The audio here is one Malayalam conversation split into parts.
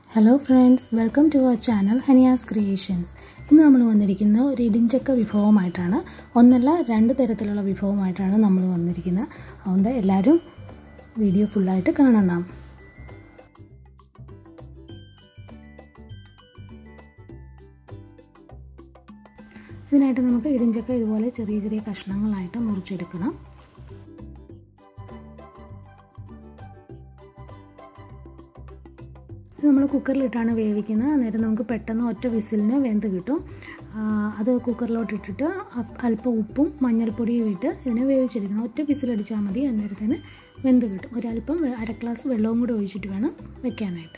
hello friends welcome to our channel Haniya's creations ഇന്ന് നമ്മൾ വന്നിരിക്കുന്ന ഒരു ഇടിഞ്ചക്ക വിഭവമായിട്ടാണ് ഒന്നല്ല രണ്ട് തരത്തിലുള്ള വിഭവമായിട്ടാണ് നമ്മൾ വന്നിരിക്കുന്നത് അതുകൊണ്ട് എല്ലാവരും വീഡിയോ ഫുള്ളായിട്ട് കാണണം ഇതിനായിട്ട് നമുക്ക് ഇടിഞ്ചക്ക ഇതുപോലെ ചെറിയ ചെറിയ കഷ്ണങ്ങളായിട്ട് മുറിച്ചെടുക്കണം ഇത് നമ്മൾ കുക്കറിലിട്ടാണ് വേവിക്കുന്നത് അന്നേരം നമുക്ക് പെട്ടെന്ന് ഒറ്റ വിസിലിന് വെന്ത് കിട്ടും അത് കുക്കറിലോട്ട് ഇട്ടിട്ട് അല്പം ഉപ്പും മഞ്ഞൾപ്പൊടിയും ഇട്ട് ഇതിനെ വേവിച്ചെടുക്കണം ഒറ്റ വിസിലടിച്ചാൽ മതി അന്നേരത്തിന് വെന്ത് കിട്ടും ഒരല്പം അര ഗ്ലാസ് വെള്ളവും കൂടി ഒഴിച്ചിട്ട് വേണം വെക്കാനായിട്ട്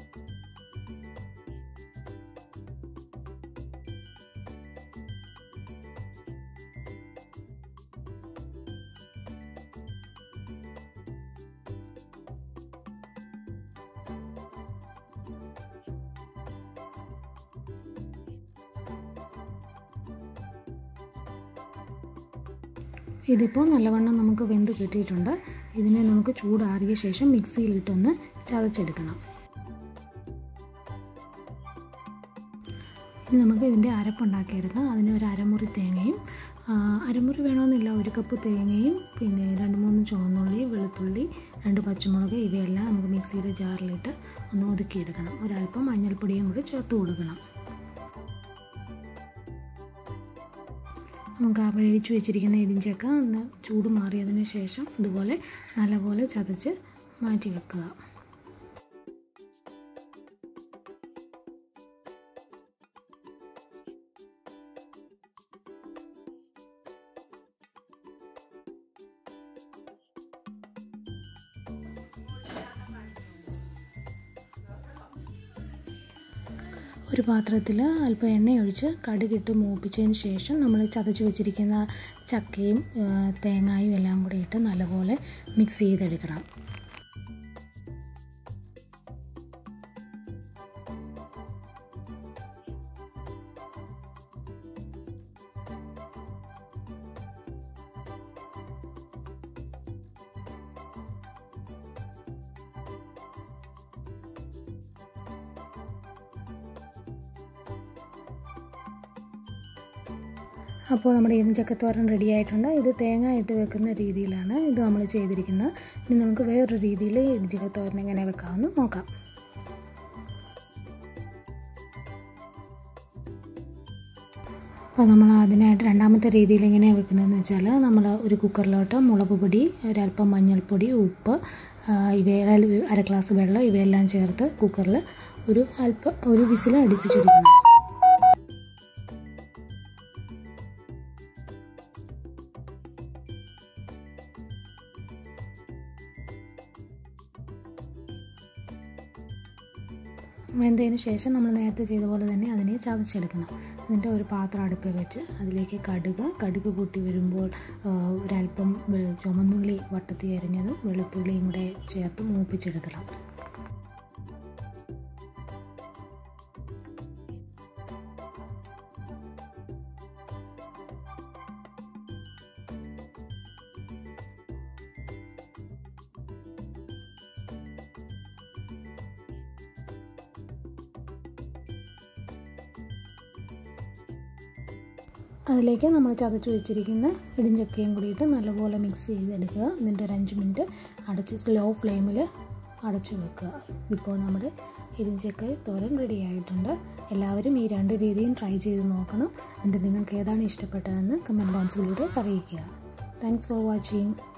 ഇതിപ്പോൾ നല്ലവണ്ണം നമുക്ക് വെന്ത് കിട്ടിയിട്ടുണ്ട് ഇതിനെ നമുക്ക് ചൂടാറിയ ശേഷം മിക്സിയിലിട്ടൊന്ന് ചതച്ചെടുക്കണം ഇനി നമുക്ക് ഇതിൻ്റെ അരപ്പുണ്ടാക്കിയെടുക്കാം അതിന് ഒരു അരമുറി തേങ്ങയും അരമുറി വേണമെന്നില്ല ഒരു കപ്പ് തേങ്ങയും പിന്നെ രണ്ട് മൂന്ന് ചുവന്നുള്ളി വെളുത്തുള്ളി രണ്ട് പച്ചമുളക് ഇവയെല്ലാം നമുക്ക് മിക്സിയുടെ ജാറിലിട്ട് ഒന്ന് ഒതുക്കിയെടുക്കണം ഒരല്പം മഞ്ഞൾപ്പൊടിയും കൂടി ചേർത്ത് കൊടുക്കണം നമുക്ക് ആ വേവിച്ച് വെച്ചിരിക്കുന്ന ഇടിഞ്ചക്ക ഒന്ന് ചൂട് മാറിയതിന് ശേഷം ഇതുപോലെ നല്ലപോലെ ചതച്ച് മാറ്റി വെക്കുക ഒരു പാത്രത്തിൽ അല്പം എണ്ണ ഒഴിച്ച് കടുകിട്ട് മൂപ്പിച്ചതിന് ശേഷം നമ്മൾ ചതച്ച് വെച്ചിരിക്കുന്ന ചക്കയും തേങ്ങായും എല്ലാം കൂടി ഇട്ട് നല്ലപോലെ മിക്സ് ചെയ്തെടുക്കണം അപ്പോൾ നമ്മുടെ ഇടിഞ്ചക്കത്തോരൻ റെഡി ആയിട്ടുണ്ട് ഇത് തേങ്ങ ഇട്ട് വെക്കുന്ന രീതിയിലാണ് ഇത് നമ്മൾ ചെയ്തിരിക്കുന്നത് ഇനി നമുക്ക് വേറൊരു രീതിയിൽ ഇടിഞ്ചക്കത്തോരൻ എങ്ങനെ വെക്കാമെന്ന് നോക്കാം അപ്പോൾ നമ്മൾ അതിനായിട്ട് രണ്ടാമത്തെ രീതിയിൽ എങ്ങനെയാണ് വെക്കുന്നതെന്ന് വെച്ചാൽ നമ്മൾ ഒരു കുക്കറിലോട്ട് മുളക് പൊടി ഒരല്പം മഞ്ഞൾപ്പൊടി ഉപ്പ് ഇവയെല്ലാം അര ഗ്ലാസ് വെള്ളം ഇവയെല്ലാം ചേർത്ത് കുക്കറിൽ ഒരു അല്പം ഒരു വിസിൽ അടുപ്പിച്ചെടുക്കണം വെന്തതിന് ശേഷം നമ്മൾ നേരത്തെ ചെയ്ത പോലെ തന്നെ അതിനെ ചതച്ചെടുക്കണം എന്നിട്ട് ഒരു പാത്രം അടുപ്പിൽ വെച്ച് അതിലേക്ക് കടുക് കടുക് പൊട്ടി വരുമ്പോൾ ഒരല്പം ചുമന്നുള്ളി വട്ടത്തി അരിഞ്ഞതും വെളുത്തുള്ളിയും കൂടെ ചേർത്ത് മൂപ്പിച്ചെടുക്കണം അതിലേക്ക് നമ്മൾ ചതച്ച് വെച്ചിരിക്കുന്ന ഇടിഞ്ചക്കയും കൂടിയിട്ട് നല്ലപോലെ മിക്സ് ചെയ്തെടുക്കുക എന്നിട്ട് ഒരു അഞ്ച് മിനിറ്റ് അടച്ച് സ്ലോ ഫ്ലെയിമിൽ അടച്ചു വെക്കുക ഇപ്പോൾ നമ്മുടെ ഇടിഞ്ചക്ക തോരൻ റെഡി ആയിട്ടുണ്ട് എല്ലാവരും ഈ രണ്ട് രീതിയും ട്രൈ ചെയ്ത് നോക്കണം എന്നിട്ട് നിങ്ങൾക്ക് ഏതാണ് ഇഷ്ടപ്പെട്ടതെന്ന് കമൻറ്റ് ബോക്സിലൂടെ അറിയിക്കുക താങ്ക്സ് ഫോർ വാച്ചിങ്